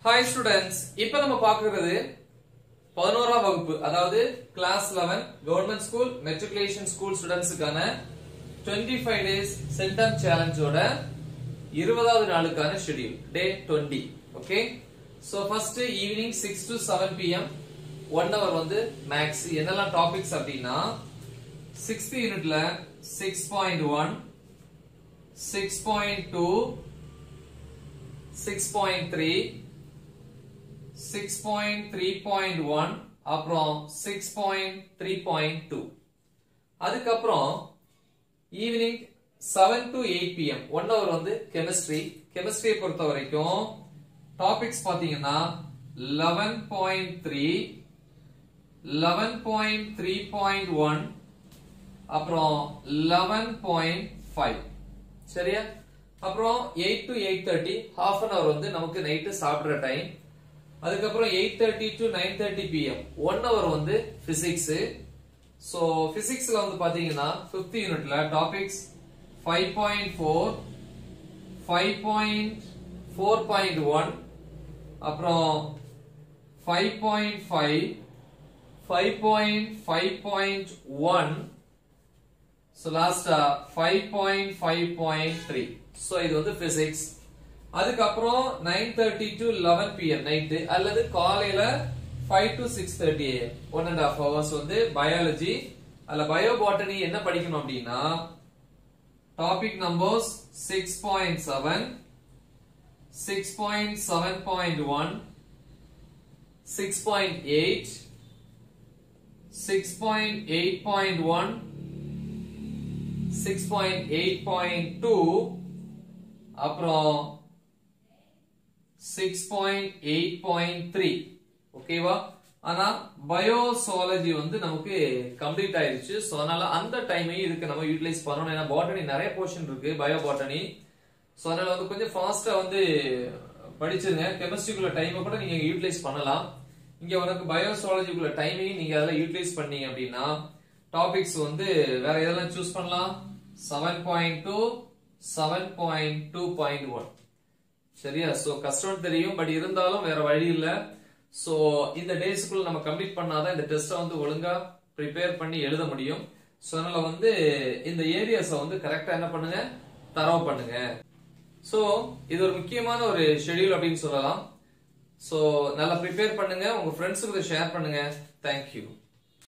hi students இப்போ நம்ம பார்க்கிறது பதினோராம் வகுப்பு அதாவது class 11 government school matriculation school ஸ்டூடெண்ட்ஸுக்கான 25 ஃபைவ் டேஸ் சென்டம் சேலஞ்சோட இருபதாவது நாளுக்கான schedule day 20 okay so first evening six to seven PM one hour வந்து மேக்ஸ் என்னெல்லாம் டாபிக்ஸ் அப்படின்னா சிக்ஸ்த் யூனிட்ல six point one six point two six point three six point three point one அப்புறம் six point three point two அதுக்கப்புறம் evening seven to eight PM one hour வந்து chemistry கெமிஸ்ட்ரியை பொறுத்த வரைக்கும் டாபிக்ஸ் பாத்தீங்கன்னா eleven point three eleven point three point one அப்புறம் eleven point five சரியா அப்புறம் eight to eight thirty half an hour வந்து நமக்கு நைட்டு சாப்பிடுற டைம் அதுக்கப்புறம் eight thirty to nine thirty PM one hour வந்து பிசிக்ஸ் ஸோ பிசிக்ஸ்ல வந்து பாத்தீங்கன்னா பிப்த் யூனிட்ல topics five point four five point four point one அப்புறம் five point five five point five point one so லாஸ்டா five point five point three so இது வந்து physics அதுக்கப்புறம் nine thirty to eleven PM night அல்லது காலையில five to six thirty one and half hours வந்து biology அல்ல bio botany என்ன படிக்கணும் அப்படின்னா topic numbers six point seven six point seven point one six point eight six point eight point one six point eight point two அப்புறம் six point eight point three ஓகேவா ஆனா பயோசாலஜி வந்து நமக்கு complete ஆயிருச்சு so அதனால அந்த டைமையும் இதுக்கு நம்ம யூட்டிலைஸ் பண்ணணும் ஏன்னா பாட்டனி நிறைய போர்ஷன் இருக்கு பயோ பாட்டனி ஸோ அதனால வந்து கொஞ்சம் ஃபாஸ்டா வந்து படிச்சிருங்க கெமிஸ்ட்ரிக்குள்ள டைமை கூட நீங்க யூட்டிலைஸ் பண்ணலாம் இங்க உனக்கு பயோசாலஜிக்குள்ள டைமையும் நீங்க அதெல்லாம் யூட்டிலைஸ் பண்ணீங்க அப்படின்னா டாபிக்ஸ் வந்து வேற எதெல்லாம் சூஸ் பண்ணலாம் seven point two seven point two point one சரியா சோ கஷ்டம் தெரியும் பட் இருந்தாலும் வேற வழி இல்ல சோ இந்த டேஸ்க்குள்ள நம்ம கம்ப்ளீட் பண்ணாதான் இந்த டெஸ்ட்டை வந்து ஒழுங்கா ப்ரிப்பேர் பண்ணி எழுத முடியும் சோ அதனால வந்து இந்த ஏரியாஸ வந்து கரெக்டா என்ன பண்ணுங்க தரவு பண்ணுங்க சோ இது ஒரு முக்கியமான ஒரு ஷெட்யூல் அப்படின்னு சொல்லலாம் சோ நல்லா ப்ரிப்பேர் பண்ணுங்க உங்க ஃப்ரெண்ட்ஸுக்கு ஷேர் பண்ணுங்க தேங்க்யூ